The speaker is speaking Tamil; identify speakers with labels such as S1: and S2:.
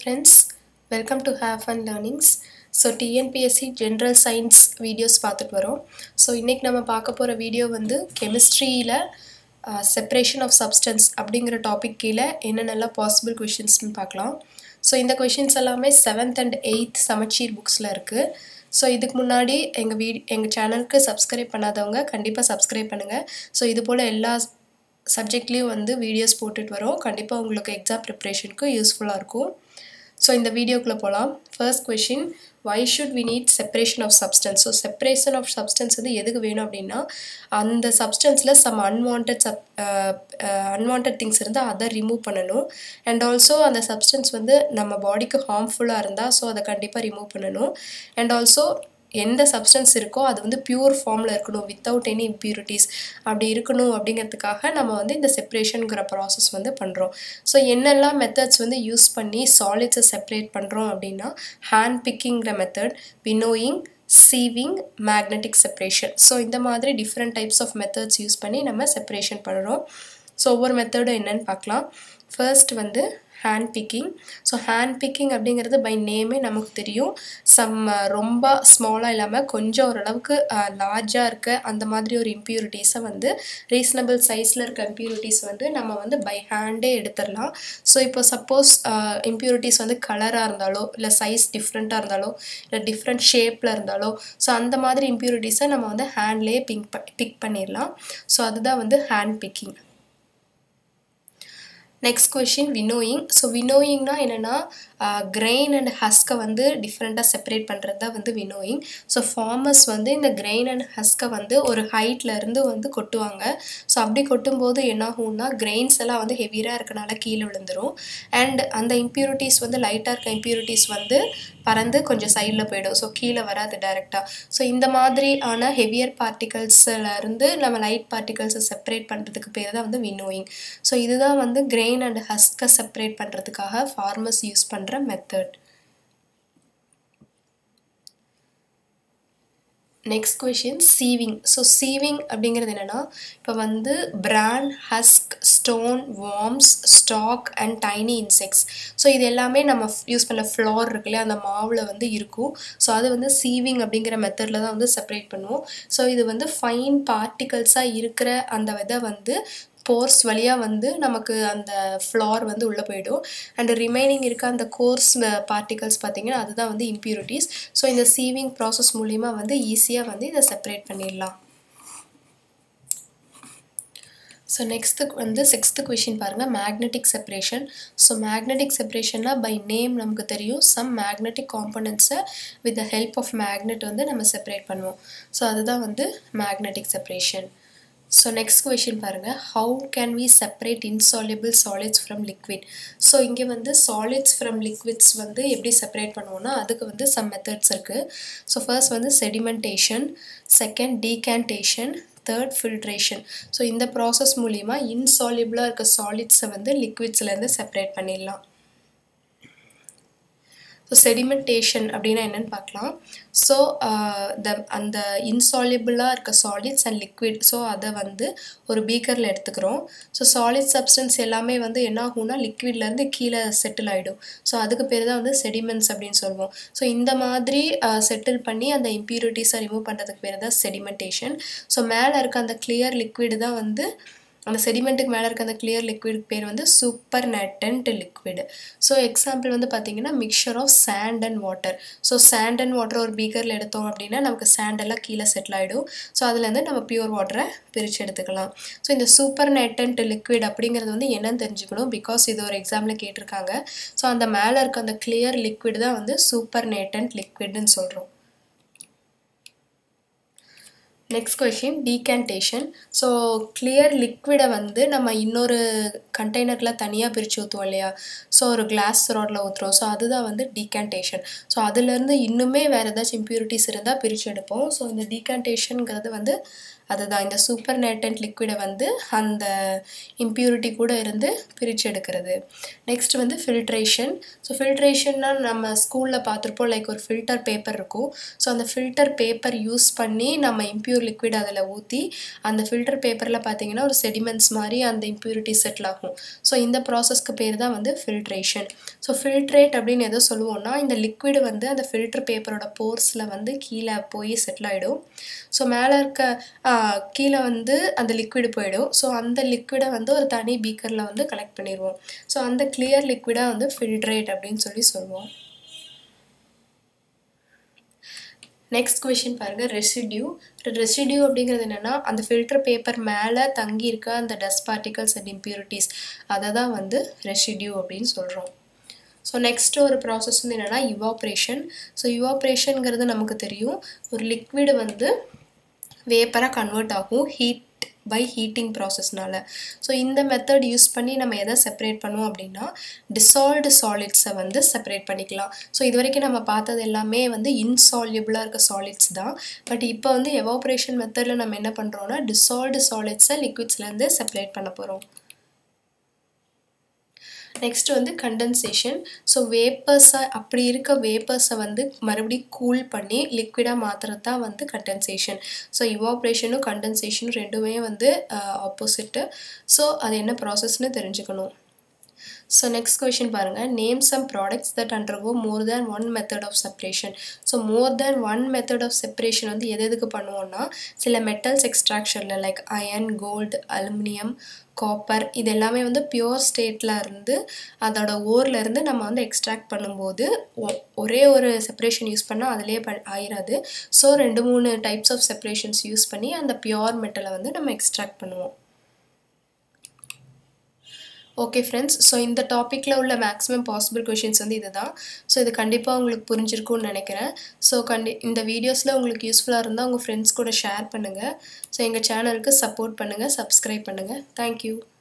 S1: friends welcome to have fun learnings so TNPSC general science videos பார்த்துட்டு வரோம் ஸோ இன்றைக்கி நம்ம பார்க்க போகிற வீடியோ வந்து கெமிஸ்ட்ரியில் செப்பரேஷன் ஆஃப் சப்ஸ்டன்ஸ் அப்படிங்கிற டாபிக் கீழே என்னென்னலாம் பாசிபிள் கொஷின்ஸ்னு பார்க்கலாம் ஸோ இந்த கொஷின்ஸ் எல்லாமே செவன்த் அண்ட் எயித் சமச்சீர் புக்ஸில் இருக்குது ஸோ இதுக்கு முன்னாடி எங்கள் வீ எங்கள் சேனலுக்கு சப்ஸ்கிரைப் பண்ணாதவங்க கண்டிப்பாக சப்ஸ்கிரைப் பண்ணுங்கள் ஸோ இது போல் எல்லா சப்ஜெக்ட்லேயும் வந்து வீடியோஸ் போட்டுட்டு வரோம் கண்டிப்பாக உங்களுக்கு எக்ஸாம் ப்ரிப்ரேஷனுக்கு யூஸ்ஃபுல்லாக இருக்கும் ஸோ இந்த வீடியோக்குள்ளே போகலாம் first question why should we need separation of substance so separation of substance வந்து எதுக்கு வேணும் அப்படின்னா அந்த சப்ஸ்டன்ஸில் some unwanted sub unwanted things இருந்தால் அதை ரிமூவ் பண்ணணும் அண்ட் ஆல்சோ அந்த சப்ஸ்டன்ஸ் வந்து நம்ம பாடிக்கு ஹார்ம்ஃபுல்லாக இருந்தால் ஸோ அதை கண்டிப்பாக ரிமூவ் பண்ணணும் அண்ட் ஆல்சோ எந்த சப்ஸ்டன்ஸ் இருக்கோ அது வந்து பியூர் ஃபார்மில் இருக்கணும் வித்தவுட் எனி இம்ப்யூரிட்டிஸ் அப்படி இருக்கணும் அப்படிங்கிறதுக்காக நம்ம வந்து இந்த செப்பரேஷனுங்கிற ப்ராசஸ் வந்து பண்ணுறோம் ஸோ என்னெல்லாம் மெத்தட்ஸ் வந்து யூஸ் பண்ணி சாலிட்ஸை செப்பரேட் பண்ணுறோம் அப்படின்னா ஹேண்ட் பிக்கிங்கிற method winnowing sieving magnetic separation so இந்த மாதிரி different types of methods use பண்ணி நம்ம செப்பரேஷன் பண்ணுறோம் ஸோ ஒவ்வொரு மெத்தடும் என்னன்னு பார்க்கலாம் ஃபர்ஸ்ட் வந்து hand picking so hand picking அப்படிங்கிறது பை நேமே நமக்கு தெரியும் சம் ரொம்ப ஸ்மாலாக இல்லாமல் கொஞ்சம் ஓரளவுக்கு லார்ஜாக இருக்க அந்த மாதிரி ஒரு இம்ப்யூரிட்டிஸை வந்து ரீசனபிள் சைஸில் இருக்க இம்ப்யூரிட்டிஸ் வந்து நம்ம வந்து பை ஹேண்டே எடுத்துடலாம் ஸோ இப்போ சப்போஸ் இம்ப்யூரிட்டிஸ் வந்து கலராக இருந்தாலோ இல்லை சைஸ் டிஃப்ரெண்ட்டாக இருந்தாலோ இல்லை டிஃப்ரெண்ட் ஷேப்பில் இருந்தாலோ ஸோ அந்த மாதிரி இம்ப்யூரிட்டிஸை நம்ம வந்து ஹேண்ட்லேயே பிக் ப பிக் பண்ணிடலாம் ஸோ அதுதான் வந்து hand picking next question winnowing so வினோயிங்னா என்னென்னா கிரெயின் அண்ட் ஹஸ்கை வந்து டிஃப்ரெண்ட்டாக செப்பரேட் பண்ணுறது தான் வந்து வினோயிங் ஸோ ஃபார்மர்ஸ் வந்து இந்த கிரெயின் அண்ட் ஹஸ்கை வந்து ஒரு ஹைட்டில் இருந்து வந்து கொட்டுவாங்க ஸோ அப்படி கொட்டும்போது என்ன ஆகும்னா கிரெயின்ஸ் எல்லாம் வந்து ஹெவியாக இருக்கனால கீழே விழுந்துடும் அண்ட் அந்த இம்ப்யூரிட்டிஸ் வந்து லைட்டாக இருக்க இம்ப்யூரிட்டிஸ் வந்து பறந்து கொஞ்சம் சைடில் போயிடும் ஸோ கீழே வராது டைரெக்டாக ஸோ இந்த மாதிரியான ஹெவியர் பார்ட்டிகல்ஸில் இருந்து நம்ம லைட் பார்ட்டிகல்ஸை செப்பரேட் பண்ணுறதுக்கு பேர் தான் வந்து வினோயிங் ஸோ இதுதான் வந்து கிரெயின் அண்ட் ஹஸ்கை செப்பரேட் பண்ணுறதுக்காக ஃபார்மர்ஸ் யூஸ் பண்ணுற method next question sieving so sieving அப்படிங்கிறது என்னென்னா இப்போ வந்து bran husk stone worms stalk and tiny insects so இது எல்லாமே நம்ம யூஸ் பண்ண ஃப்ளோர் இருக்குல்லையா அந்த மாவில் வந்து இருக்கும் ஸோ அது வந்து சீவிங் அப்படிங்கிற மெத்தடில் தான் வந்து செப்பரேட் பண்ணுவோம் ஸோ இது வந்து ஃபைன் பார்ட்டிகல்ஸாக இருக்கிற அந்த இதை வந்து போர்ஸ் வழியாக வந்து நமக்கு அந்த ஃப்ளார் வந்து உள்ளே போயிடும் அண்ட் ரிமைனிங் இருக்க அந்த கோர்ஸ் பார்ட்டிகல்ஸ் பார்த்திங்கன்னா அதுதான் வந்து இம்ப்யூரிட்டிஸ் ஸோ இந்த சீவிங் ப்ராசஸ் மூலிமா வந்து ஈஸியாக வந்து இதை செப்பரேட் பண்ணிடலாம் ஸோ நெக்ஸ்ட்டு வந்து சிக்ஸ்த்து கொஷின் பாருங்கள் மேக்னெட்டிக் செப்பரேஷன் ஸோ மேக்னெட்டிக் செப்பரேஷன்னா பை நேம் நமக்கு தெரியும் சம் மேக்னெட்டிக் காம்பனன்ட்ஸை with the help of magnet வந்து நம்ம செப்பரேட் பண்ணுவோம் ஸோ அதுதான் வந்து magnetic separation so next question பாருங்கள் how can we separate insoluble solids from liquid so இங்கே வந்து சாலிட்ஸ் ஃப்ரம் லிக்விட்ஸ் வந்து எப்படி செப்பரேட் பண்ணுவோம்னா அதுக்கு வந்து சம் மெத்தட்ஸ் இருக்குது ஸோ ஃபர்ஸ்ட் வந்து sedimentation second decantation third filtration so இந்த ப்ராசஸ் மூலிமா இன்சாலிபிளாக இருக்க சாலிட்ஸை வந்து லிக்விட்ஸ்லேருந்து செப்பரேட் பண்ணிடலாம் ஸோ செடிமெண்டேஷன் அப்படின்னா என்னென்னு பார்க்கலாம் ஸோ த அந்த இன்சாலிபிளாக இருக்க சாலிட்ஸ் அண்ட் லிக்விட் ஸோ அதை வந்து ஒரு பீக்கரில் எடுத்துக்கிறோம் ஸோ சாலிட் சப்ஸ்டன்ஸ் எல்லாமே வந்து என்ன ஆகும்னா லிக்விட்லேருந்து கீழே செட்டில் ஆகிடும் ஸோ அதுக்கு பேர் தான் வந்து செடிமெண்ட்ஸ் அப்படின்னு சொல்லுவோம் ஸோ இந்த மாதிரி செட்டில் பண்ணி அந்த இம்ப்யூரிட்டிஸை ரிமூவ் பண்ணுறதுக்கு பேர் தான் செடிமெண்டேஷன் ஸோ மேலே இருக்க அந்த கிளியர் லிக்விடு தான் வந்து அந்த செடிமெண்ட்டுக்கு மேலே இருக்க அந்த கிளியர் லிக்விட் பேர் வந்து supernatant liquid so example வந்து பார்த்தீங்கன்னா mixture of sand and water so sand and water ஒரு பீக்கரில் எடுத்தோம் அப்படின்னா நமக்கு சாண்ட் எல்லாம் கீழே செட்டில் ஆகிடும் ஸோ அதுலேருந்து நம்ம பியூர் வாட்டரை பிரித்து எடுத்துக்கலாம் ஸோ இந்த சூப்பர் நெட்டன்ட் லிக்விட் அப்படிங்கிறது வந்து என்னன்னு தெரிஞ்சுக்கணும் பிகாஸ் இது ஒரு எக்ஸாமில் கேட்டிருக்காங்க ஸோ அந்த மேலே இருக்க அந்த கிளியர் லிக்விட் தான் வந்து சூப்பர் நெட்டன்ட் லிக்விட்னு சொல்கிறோம் next question decantation so clear லிக்விடை வந்து நம்ம இன்னொரு கண்டெய்னரில் தனியாக பிரித்து ஊற்றுவோம் இல்லையா ஸோ ஒரு கிளாஸ் ராடில் ஊற்றுறோம் ஸோ அதுதான் வந்து டீகேண்டேஷன் ஸோ அதுலேருந்து இன்னுமே வேறு ஏதாச்சும் இம்ப்யூரிட்டிஸ் இருந்தால் பிரித்து எடுப்போம் ஸோ இந்த டீகேண்டேஷனுங்கிறது வந்து அதுதான் இந்த சூப்பர் நேட்டன்ட் லிக்விடை வந்து அந்த இம்ப்யூரிட்டி கூட இருந்து பிரித்து எடுக்கிறது நெக்ஸ்ட் வந்து ஃபில்ட்ரேஷன் ஸோ ஃபில்ட்ரேஷன்னா நம்ம ஸ்கூலில் பார்த்துருப்போம் லைக் ஒரு ஃபில்டர் பேப்பர் இருக்கும் ஸோ அந்த ஃபில்டர் பேப்பர் யூஸ் பண்ணி நம்ம இம்ப்யூர் லிக்விட் அதில் ஊற்றி அந்த ஃபில்டர் பேப்பரில் பார்த்தீங்கன்னா ஒரு செடிமெண்ட்ஸ் மாதிரி அந்த இம்ப்யூரிட்டி செட்டில் ஆகும் ஆகும் ஸோ இந்த ப்ராசஸ்க்கு பேர் தான் வந்து ஃபில்ட்ரேஷன் ஸோ ஃபில்ட்ரேட் அப்படின்னு எதோ சொல்லுவோம்னா இந்த லிக்விடு வந்து அந்த ஃபில்டர் பேப்பரோட போர்ஸில் வந்து கீழே போய் செட்டில் ஆகிடும் ஸோ மேலே இருக்க கீழே வந்து அந்த லிக்விடு போயிடும் ஸோ அந்த லிக்விடை வந்து ஒரு தனி பீக்கரில் வந்து கலெக்ட் பண்ணிடுவோம் ஸோ அந்த கிளியர் லிக்விடாக வந்து ஃபில்ட்ரேட் அப்படின்னு சொல்லி சொல்லுவோம் நெக்ஸ்ட் கொஷின் பாருங்கள் ரெசிடியூ ரெசிடியூ அப்படிங்கிறது என்னென்னா அந்த ஃபில்டர் பேப்பர் மேலே தங்கி இருக்க அந்த டஸ்ட் பார்ட்டிகல்ஸ் அண்ட் இம்ப்யூரிட்டிஸ் அதை தான் வந்து ரெசிடியூ அப்படின்னு சொல்கிறோம் ஸோ நெக்ஸ்ட் ஒரு ப்ராசஸ் வந்து என்னென்னா இவாப்ரேஷன் ஸோ இவாப்ரேஷனுங்கிறது நமக்கு தெரியும் ஒரு லிக்விடு வந்து வேப்பராக கன்வெர்ட் ஆகும் ஹீட் பை ஹீட்டிங் ப்ராசஸ்னால ஸோ இந்த மெத்தட் யூஸ் பண்ணி நம்ம எதை செப்பரேட் பண்ணுவோம் அப்படின்னா டிசால்வ்டு சாலிட்ஸை வந்து செப்பரேட் பண்ணிக்கலாம் ஸோ இது வரைக்கும் நம்ம பார்த்தது எல்லாமே வந்து இன்சால்யூபிளாக இருக்க சாலிட்ஸ் தான் பட் இப்போ வந்து எவாப்ரேஷன் மெத்தடில் நம்ம என்ன பண்ணுறோம்னா டிசால்வ்டு சாலிட்ஸை லிக்விட்ஸ்லேருந்து செப்பரேட் பண்ண போகிறோம் நெக்ஸ்ட் வந்து கண்டென்சேஷன் ஸோ வேப்பர்ஸை அப்படி இருக்க வேப்பர்ஸை வந்து மறுபடியும் கூல் பண்ணி லிக்விடாக மாற்றுறது தான் வந்து கண்டென்சேஷன் ஸோ இவாப்ரேஷனும் கண்டென்சேஷனும் ரெண்டுமே வந்து ஆப்போசிட்டு ஸோ அது என்ன ப்ராசஸ்னு தெரிஞ்சுக்கணும் ஸோ நெக்ஸ்ட் கொஷின் பாருங்கள் name some products that undergo more than one method of separation so more than one method of separation வந்து எது எதுக்கு பண்ணுவோம்னா சில மெட்டல்ஸ் எக்ஸ்ட்ராக்ஷனில் like iron gold aluminium copper இது எல்லாமே வந்து பியோர் ஸ்டேட்டில் இருந்து அதோட ஓரில் இருந்து நம்ம வந்து எக்ஸ்ட்ராக்ட் பண்ணும்போது ஒரே ஒரு செப்பரேஷன் யூஸ் பண்ணால் அதிலே ப ஆயிராது ஸோ ரெண்டு மூணு டைப்ஸ் ஆஃப் செப்பரேஷன்ஸ் யூஸ் பண்ணி அந்த பியோர் மெட்டலை வந்து நம்ம எக்ஸ்ட்ராக்ட் பண்ணுவோம் ஓகே ஃப்ரெண்ட்ஸ் ஸோ இந்த டாப்பிக்கில் உள்ள மேக்ஸிமம் பாசிபிள் கொஷின்ஸ் வந்து இது தான் ஸோ இது கண்டிப்பாக உங்களுக்கு புரிஞ்சிருக்கும்னு நினைக்கிறேன் ஸோ கண்டி இந்த வீடியோஸில் உங்களுக்கு யூஸ்ஃபுல்லாக இருந்தால் உங்கள் ஃப்ரெண்ட்ஸ் கூட ஷேர் பண்ணுங்கள் ஸோ எங்கள் சேனலுக்கு சப்போர்ட் பண்ணுங்கள் சப்ஸ்கிரைப் பண்ணுங்கள் தேங்க்யூ